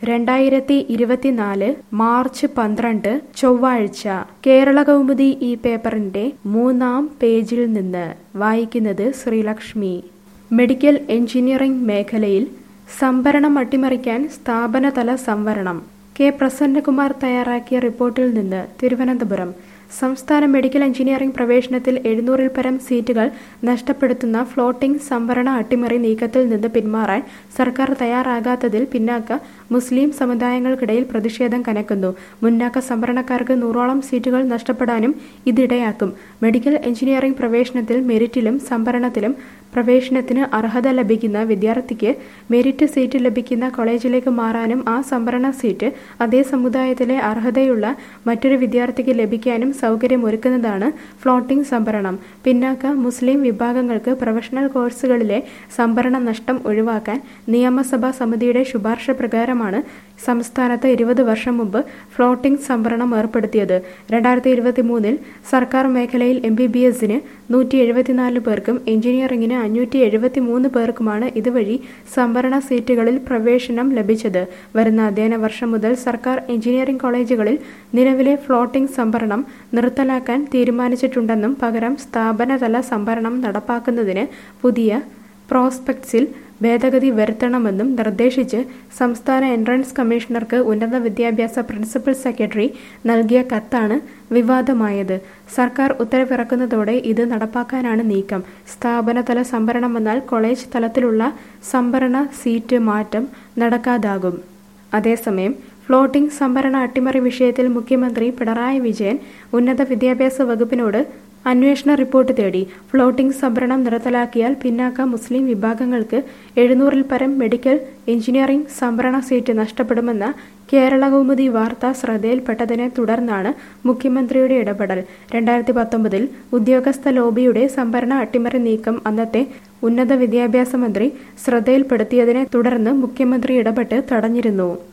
രണ്ടായിരത്തി ഇരുപത്തിനാല് മാർച്ച് പന്ത്രണ്ട് ചൊവ്വാഴ്ച കേരള കൗമുദി ഈ പേപ്പറിന്റെ മൂന്നാം പേജിൽ നിന്ന് വായിക്കുന്നത് ശ്രീലക്ഷ്മി മെഡിക്കൽ എഞ്ചിനീയറിംഗ് മേഖലയിൽ സംഭരണം അട്ടിമറിക്കാൻ സ്ഥാപനതല സംവരണം കെ പ്രസന്നകുമാർ തയ്യാറാക്കിയ റിപ്പോർട്ടിൽ നിന്ന് തിരുവനന്തപുരം സംസ്ഥാന മെഡിക്കൽ എഞ്ചിനീയറിംഗ് പ്രവേശനത്തിൽ എഴുന്നൂറിൽ പരം സീറ്റുകൾ നഷ്ടപ്പെടുത്തുന്ന ഫ്ലോട്ടിംഗ് സംവരണ അട്ടിമറി നീക്കത്തിൽ നിന്ന് പിന്മാറാൻ സർക്കാർ തയ്യാറാകാത്തതിൽ പിന്നാക്ക മുസ്ലിം സമുദായങ്ങൾക്കിടയിൽ പ്രതിഷേധം കനക്കുന്നു മുന്നാക്ക സംവരണക്കാർക്ക് നൂറോളം സീറ്റുകൾ നഷ്ടപ്പെടാനും ഇതിടയാക്കും മെഡിക്കൽ എഞ്ചിനീയറിംഗ് പ്രവേശനത്തിൽ മെറിറ്റിലും സംവരണത്തിലും പ്രവേശനത്തിന് അർഹത ലഭിക്കുന്ന വിദ്യാർത്ഥിക്ക് മെറിറ്റ് സീറ്റ് ലഭിക്കുന്ന കോളേജിലേക്ക് മാറാനും ആ സംവരണ സീറ്റ് അതേ സമുദായത്തിലെ അർഹതയുള്ള മറ്റൊരു വിദ്യാർത്ഥിക്ക് ലഭിക്കാനും സൗകര്യമൊരുക്കുന്നതാണ് ഫ്ലോട്ടിംഗ് സംവരണം പിന്നാക്ക മുസ്ലിം വിഭാഗങ്ങൾക്ക് പ്രൊഫഷണൽ കോഴ്സുകളിലെ സംവരണ നഷ്ടം ഒഴിവാക്കാൻ നിയമസഭാ സമിതിയുടെ ശുപാർശ പ്രകാരമാണ് സംസ്ഥാനത്ത് ഇരുപത് വർഷം മുമ്പ് ഫ്ലോട്ടിംഗ് സംവരണം ഏർപ്പെടുത്തിയത് രണ്ടായിരത്തി ഇരുപത്തി മൂന്നിൽ സർക്കാർ മേഖലയിൽ എം ബി ബി എസിന് നൂറ്റി എഴുപത്തിനാല് പേർക്കും എഞ്ചിനീയറിംഗിന് അഞ്ഞൂറ്റി എഴുപത്തി മൂന്ന് പേർക്കുമാണ് ഇതുവഴി സംവരണ സീറ്റുകളിൽ പ്രവേശനം ലഭിച്ചത് വരുന്ന അധ്യയന വർഷം മുതൽ സർക്കാർ എഞ്ചിനീയറിംഗ് കോളേജുകളിൽ നിലവിലെ ഫ്ലോട്ടിംഗ് സംവരണം നിർത്തലാക്കാൻ തീരുമാനിച്ചിട്ടുണ്ടെന്നും പകരം സ്ഥാപനതല സംവരണം നടപ്പാക്കുന്നതിന് പുതിയ പ്രോസ്പെക്ട്സിൽ ഭേദഗതി വരുത്തണമെന്നും നിർദ്ദേശിച്ച് സംസ്ഥാന എൻട്രൻസ് കമ്മീഷണർക്ക് ഉന്നത വിദ്യാഭ്യാസ പ്രിൻസിപ്പൽ സെക്രട്ടറി നൽകിയ കത്താണ് വിവാദമായത് സർക്കാർ ഉത്തരവിറക്കുന്നതോടെ ഇത് നടപ്പാക്കാനാണ് നീക്കം സ്ഥാപനതല സംവരണം വന്നാൽ കോളേജ് തലത്തിലുള്ള സംവരണ സീറ്റ് മാറ്റം നടക്കാതാകും അതേസമയം ഫ്ലോട്ടിംഗ് സംവരണ അട്ടിമറി വിഷയത്തിൽ മുഖ്യമന്ത്രി പിണറായി വിജയൻ ഉന്നത വിദ്യാഭ്യാസ വകുപ്പിനോട് അന്വേഷണ റിപ്പോർട്ട് തേടി ഫ്ലോട്ടിംഗ് സംവരണം നിർത്തലാക്കിയാൽ പിന്നാക്ക മുസ്ലിം വിഭാഗങ്ങൾക്ക് എഴുന്നൂറിൽ പരം മെഡിക്കൽ എഞ്ചിനീയറിംഗ് സംവരണ സീറ്റ് നഷ്ടപ്പെടുമെന്ന കേരള കൗമുദി വാർത്ത ശ്രദ്ധയിൽപ്പെട്ടതിനെ തുടർന്നാണ് മുഖ്യമന്ത്രിയുടെ ഇടപെടൽ രണ്ടായിരത്തി പത്തൊമ്പതിൽ ഉദ്യോഗസ്ഥ ലോബിയുടെ സംവരണ അട്ടിമറി നീക്കം അന്നത്തെ ഉന്നത വിദ്യാഭ്യാസ മന്ത്രി ശ്രദ്ധയിൽപ്പെടുത്തിയതിനെ തുടർന്ന് മുഖ്യമന്ത്രി ഇടപെട്ട് തടഞ്ഞിരുന്നു